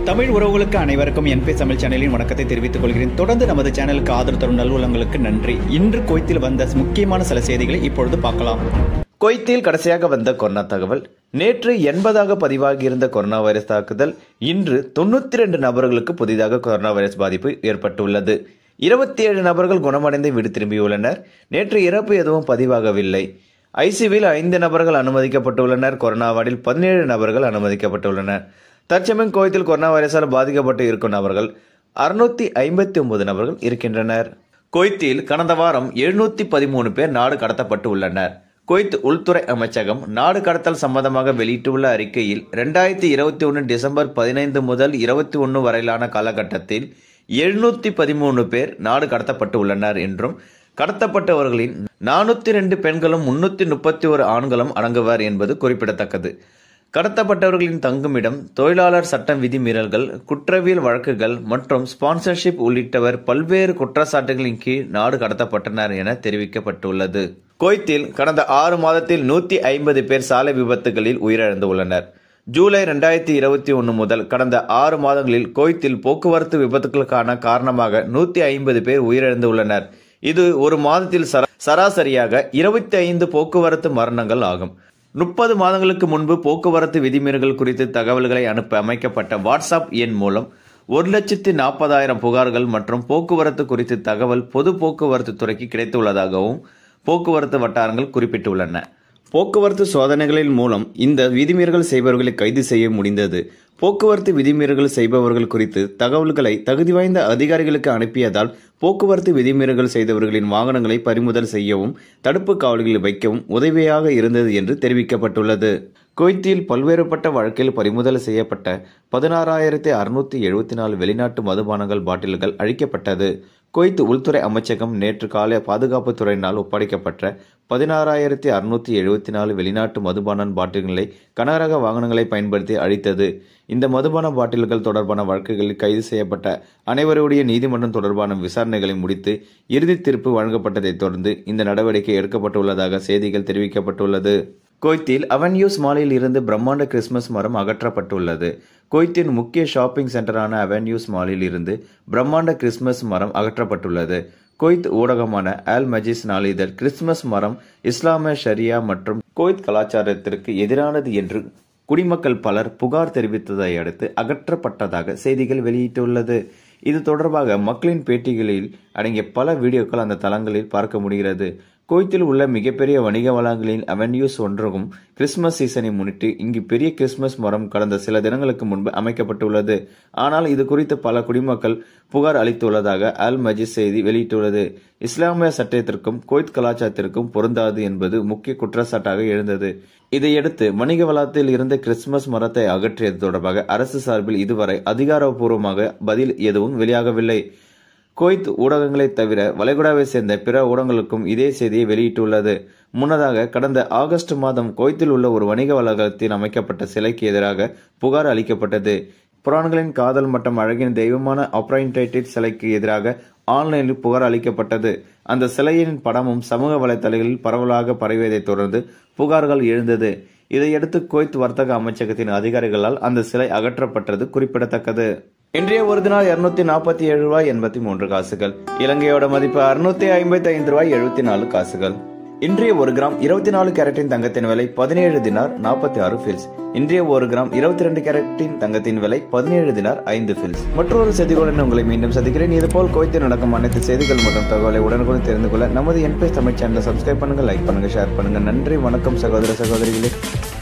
தமிழ் உறவுகளுக்கு அனைவருக்கும் என்பி தமிழ் சேனலின் வணக்கத்தை தெரிவித்துக் கொள்கிறேன் தொடர்ந்து நமது சேனலுக்கு ஆதரவு தரும் நல்வுள்ளங்களுக்கு நன்றி இன்று குவைத்தில் வந்த முக்கியமான சில செய்திகளை இப்பொழுது பார்க்கலாம் குவைத்தில் கடைசியாக வந்த கொரோனா தகவல் நேற்று எண்பதாக பதிவாகியிருந்த கொரோனா வைரஸ் தாக்குதல் இன்று தொண்ணூத்தி ரெண்டு நபர்களுக்கு புதிதாக கொரோனா வைரஸ் பாதிப்பு ஏற்பட்டுள்ளது இருபத்தி ஏழு நபர்கள் குணமடைந்து வீடு திரும்பியுள்ளனர் நேற்று இறப்பு எதுவும் பதிவாகவில்லை ஐசியூவில் ஐந்து நபர்கள் அனுமதிக்கப்பட்டுள்ளனர் கொரோனா வார்டில் பதினேழு நபர்கள் அனுமதிக்கப்பட்டுள்ளனர் தற்சமயம் குவைத்தில் கொரோனா வைரஸால் பாதிக்கப்பட்டு இருக்கும் நபர்கள் அறுநூத்தி ஐம்பத்தி ஒன்பது நபர்கள் இருக்கின்றனர் குவைத்தில் கடந்த வாரம் எழுநூத்தி பதிமூணு பேர் நாடு கடத்தப்பட்டு உள்ளனர் குவைத் உள்துறை அமைச்சகம் நாடு கடத்தல் சம்பந்தமாக வெளியிட்டுள்ள அறிக்கையில் இரண்டாயிரத்தி இருபத்தி ஒன்று டிசம்பர் பதினைந்து முதல் இருபத்தி ஒன்று வரையிலான காலகட்டத்தில் எழுநூத்தி பதிமூணு பேர் நாடு கடத்தப்பட்டு உள்ளனர் என்றும் கடத்தப்பட்டவர்களின் நானூத்தி ரெண்டு பெண்களும் முன்னூத்தி முப்பத்தி ஒரு ஆண்களும் அடங்குவர் என்பது குறிப்பிடத்தக்கது கடத்தப்பட்டவர்களின் தங்குமிடம் தொழிலாளர் சட்டம் விதிமீறல்கள் குற்றவியல் வழக்குகள் மற்றும் ஸ்பான்சர்ஷிப் உள்ளிட்டவர் பல்வேறு குற்றச்சாட்டுகளின் கீழ் நாடு கடத்தப்பட்டனர் என தெரிவிக்கப்பட்டுள்ளது குவைத்தில் கடந்த ஆறு மாதத்தில் நூத்தி ஐம்பது பேர் சாலை விபத்துகளில் உயிரிழந்துள்ளனர் ஜூலை ரெண்டாயிரத்தி இருபத்தி ஒன்று முதல் கடந்த ஆறு மாதங்களில் குவைத்தில் போக்குவரத்து விபத்துகளுக்கான காரணமாக நூத்தி ஐம்பது பேர் உயிரிழந்துள்ளனர் இது ஒரு மாதத்தில் சரா- சராசரியாக இருபத்தி ஐந்து போக்குவரத்து மரணங்கள் ஆகும் முப்பது மாதங்களுக்கு முன்பு போக்குவரத்து விதிமீறல்கள் குறித்து தகவல்களை அனுப்ப அமைக்கப்பட்ட வாட்ஸ்அப் எண் மூலம் ஒரு லட்சத்து நாற்பதாயிரம் புகார்கள் மற்றும் போக்குவரத்து குறித்து தகவல் பொது போக்குவரத்து துறைக்கு கிடைத்துள்ளதாகவும் போக்குவரத்து வட்டாரங்கள் குறிப்பிட்டுள்ளன போக்குவரத்து சோதனைகளின் மூலம் இந்த விதிமீறல்கள் செய்பவர்களை கைது செய்ய முடிந்தது போக்குவரத்து விதிமீறல்கள் செய்பவர்கள் குறித்து தகவல்களை தகுதி வாய்ந்த அதிகாரிகளுக்கு அனுப்பியதால் போக்குவரத்து விதிமீறல்கள் செய்தவர்களின் வாகனங்களை பறிமுதல் செய்யவும் தடுப்பு காவல்களில் வைக்கவும் உதவியாக இருந்தது என்று தெரிவிக்கப்பட்டுள்ளது குவைத்தில் பல்வேறுபட்ட வழக்கில் பறிமுதல் செய்யப்பட்ட பதினாறாயிரத்தி அறுநூத்தி எழுபத்தி நாலு வெளிநாட்டு மதுபானங்கள் பாட்டில்கள் அழிக்கப்பட்டது குவைத் உள்துறை அமைச்சகம் நேற்று காலை பாதுகாப்புத் துறையினால் ஒப்படைக்கப்பட்ட பதினாறாயிரத்தி அறுநூத்தி எழுபத்தி நாலு வெளிநாட்டு மதுபான பாட்டில்களை கனரக வாகனங்களை பயன்படுத்தி அழித்தது இந்த மதுபான பாட்டில்கள் தொடர்பான வழக்குகளில் கைது செய்யப்பட்ட அனைவருடைய நீதிமன்றம் தொடர்பான விசாரணைகளை முடித்து இறுதி தீர்ப்பு வழங்கப்பட்டதைத் தொடர்ந்து இந்த நடவடிக்கை எடுக்கப்பட்டுள்ளதாக செய்திகள் தெரிவிக்கப்பட்டுள்ளது குவைத்தில் அவென்யூஸ் மாலில் இருந்து பிரம்மாண்ட கிறிஸ்துமஸ் மரம் அகற்றப்பட்டுள்ளது குவைத்தின் முக்கிய ஷாப்பிங் சென்டரான அவென்யூஸ் மாலில் இருந்து பிரம்மாண்ட கிறிஸ்துமஸ் மரம் அகற்றப்பட்டுள்ளது குவைத் ஊடகமான ஆல் மஜிஸ் நாளிதழ் கிறிஸ்துமஸ் மரம் இஸ்லாமிய ஷரியா மற்றும் குவைத் கலாச்சாரத்திற்கு எதிரானது என்று குடிமக்கள் பலர் புகார் தெரிவித்ததை அடுத்து அகற்றப்பட்டதாக செய்திகள் வெளியிட்டுள்ளது இது தொடர்பாக மக்களின் பேட்டிகளில் அடங்கிய பல வீடியோக்கள் அந்த தளங்களில் பார்க்க முடிகிறது குவைத்தில் உள்ள மிகப்பெரிய வணிக வளங்களின் அவென்யூஸ் ஒன்றுக்கும் கிறிஸ்துமஸ் சீசனை முன்னிட்டு இங்கு பெரிய கிறிஸ்துமஸ் மரம் கடந்த சில தினங்களுக்கு முன்பு அமைக்கப்பட்டுள்ளது ஆனால் இது குறித்து பல குடிமக்கள் புகார் அளித்துள்ளதாக அல் மஜிஸ் செய்தி வெளியிட்டுள்ளது இஸ்லாமிய சட்டத்திற்கும் குவைத் கலாச்சாரத்திற்கும் பொருந்தாது என்பது முக்கிய குற்றச்சாட்டாக எழுந்தது இதையடுத்து வணிக வளத்தில் இருந்த கிறிஸ்துமஸ் மரத்தை அகற்றியது தொடர்பாக அரசு சார்பில் இதுவரை அதிகாரப்பூர்வமாக பதில் எதுவும் வெளியாகவில்லை குவைத் ஊடகங்களைத் தவிர வளைகுடாவை சேர்ந்த பிற ஊடகங்களுக்கும் இதே செய்தியை வெளியிட்டுள்ளது முன்னதாக கடந்த ஆகஸ்ட் மாதம் குவைத்தில் உள்ள ஒரு வணிக வளாகத்தில் அமைக்கப்பட்ட சிலைக்கு எதிராக புகார் அளிக்கப்பட்டது புராணங்களின் காதல் மற்றும் அழகின் தெய்வமான அப்ரைன்டைட்டிட் சிலைக்கு எதிராக ஆன்லைனில் புகார் அளிக்கப்பட்டது அந்த சிலையின் படமும் சமூக வலைதளங்களில் பரவலாக பரவியதைத் தொடர்ந்து புகார்கள் எழுந்தது இதையடுத்து குவைத் வர்த்தக அமைச்சகத்தின் அதிகாரிகளால் அந்த சிலை அகற்றப்பட்டது குறிப்பிடத்தக்கது இன்றைய ஒரு தினால் இருநூத்தி நாற்பத்தி ஏழு ரூபாய் எண்பத்தி மூன்று காசுகள் இலங்கையோட மதிப்பு அறுநூத்தி ஐம்பத்தி ஐந்து ரூபாய் எழுபத்தி நாலு காசுகள் இன்றைய ஒரு கிராம் இருபத்தி நாலு கேரட்டின் தங்கத்தின் விலை பதினேழு தினார் நாற்பத்தி ஆறு ஃபில்ஸ் இன்றைய ஒரு கிராம் இருபத்தி ரெண்டு கேரட்டின் தங்கத்தின் விலை பதினேழு தினார் ஐந்து ஃபில்ஸ் மற்றொரு செய்திகளுடன் உங்களை மீண்டும் சந்திக்கிறேன் இதுபோல் கோயத்தில் நடக்கும் அனைத்து செய்திகள் மற்றும் தகவலை உடனுக்குடன் தெரிந்து கொள்ள நமது என்பிஎஸ் தமிழ் சேனலை சப்ஸ்கிரைப் பண்ணுங்க லைக் பண்ணுங்க ஷேர் பண்ணுங்க நன்றி வணக்கம் சகோதர சகோதரிகளே